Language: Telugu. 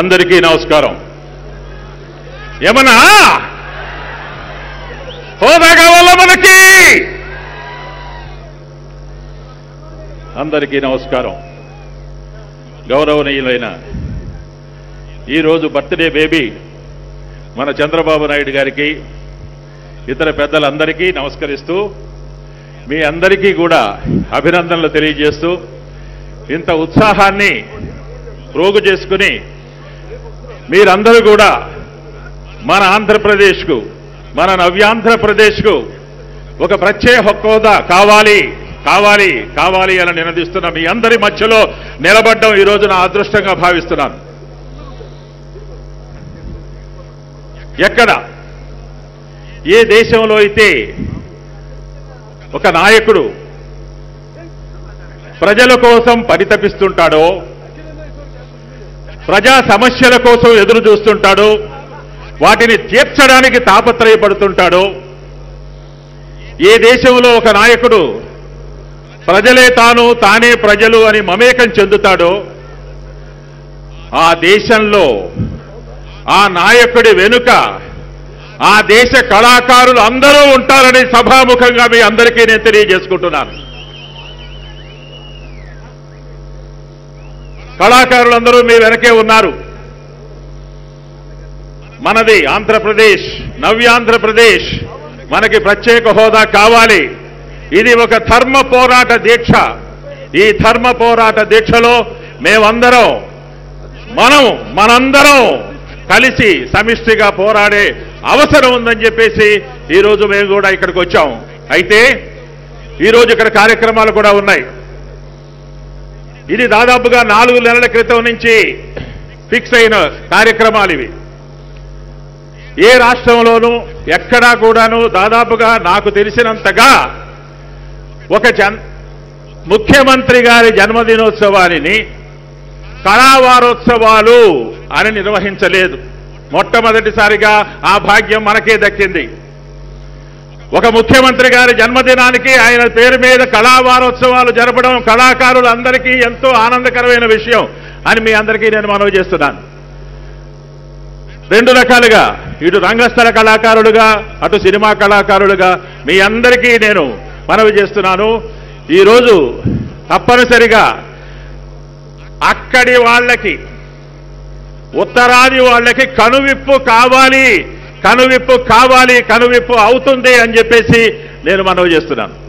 అందరికీ నమస్కారం ఏమన్నా హోదా కావాలా మనకి అందరికీ నమస్కారం గౌరవనీయులైన ఈరోజు బర్త్డే బేబీ మన చంద్రబాబు నాయుడు గారికి ఇతర పెద్దలందరికీ నమస్కరిస్తూ మీ అందరికీ కూడా అభినందనలు తెలియజేస్తూ ఇంత ఉత్సాహాన్ని ప్రోగు చేసుకుని మీరందరూ కూడా మన ఆంధ్రప్రదేశ్కు మన నవ్యాంధ్రప్రదేశ్కు ఒక ప్రత్యేక హోదా కావాలి కావాలి కావాలి అని నినదిస్తున్న మీ అందరి మధ్యలో నిలబడ్డం ఈ రోజు నా అదృష్టంగా భావిస్తున్నాను ఎక్కడ ఏ దేశంలో అయితే ఒక నాయకుడు ప్రజల కోసం పరితపిస్తుంటాడో ప్రజా సమస్యల కోసం ఎదురు చూస్తుంటాడు వాటిని తీర్చడానికి తాపత్రయపడుతుంటాడు ఏ దేశంలో ఒక నాయకుడు ప్రజలే తాను తానే ప్రజలు అని మమేకం చెందుతాడో ఆ దేశంలో ఆ నాయకుడి వెనుక ఆ దేశ కళాకారులు అందరూ ఉంటారని సభాముఖంగా మీ అందరికీ నేను తెలియజేసుకుంటున్నాను కళాకారులందరూ మీ వెనకే ఉన్నారు మనది ఆంధ్రప్రదేశ్ నవ్యాంధ్రప్రదేశ్ మనకి ప్రత్యేక హోదా కావాలి ఇది ఒక ధర్మ పోరాట దీక్ష ఈ ధర్మ పోరాట దీక్షలో మేమందరం మనం మనందరం కలిసి సమిష్టిగా పోరాడే అవసరం ఉందని చెప్పేసి ఈరోజు మేము కూడా ఇక్కడికి వచ్చాం అయితే ఈరోజు ఇక్కడ కార్యక్రమాలు కూడా ఉన్నాయి ఇది దాదాపుగా నాలుగు నెలల క్రితం నుంచి ఫిక్స్ అయిన కార్యక్రమాలు ఇవి ఏ రాష్ట్రంలోనూ ఎక్కడా కూడాను దాదాపుగా నాకు తెలిసినంతగా ఒక జన్ ముఖ్యమంత్రి గారి జన్మదినోత్సవాన్ని కళావారోత్సవాలు అని నిర్వహించలేదు మొట్టమొదటిసారిగా ఆ భాగ్యం మనకే దక్కింది ఒక ముఖ్యమంత్రి గారి జన్మదినానికి ఆయన పేరు మీద కళావారోత్సవాలు జరపడం కళాకారులందరికీ ఎంతో ఆనందకరమైన విషయం అని మీ అందరికీ నేను మనవి చేస్తున్నాను రెండు రకాలుగా ఇటు రంగస్థల కళాకారులుగా అటు సినిమా కళాకారులుగా మీ అందరికీ నేను మనవి చేస్తున్నాను ఈరోజు తప్పనిసరిగా అక్కడి వాళ్ళకి ఉత్తరాది వాళ్ళకి కనువిప్పు కావాలి కనువిప్పు కావాలి కనువిప్పు అవుతుంది అని చెప్పేసి నేను మనవి చేస్తున్నాను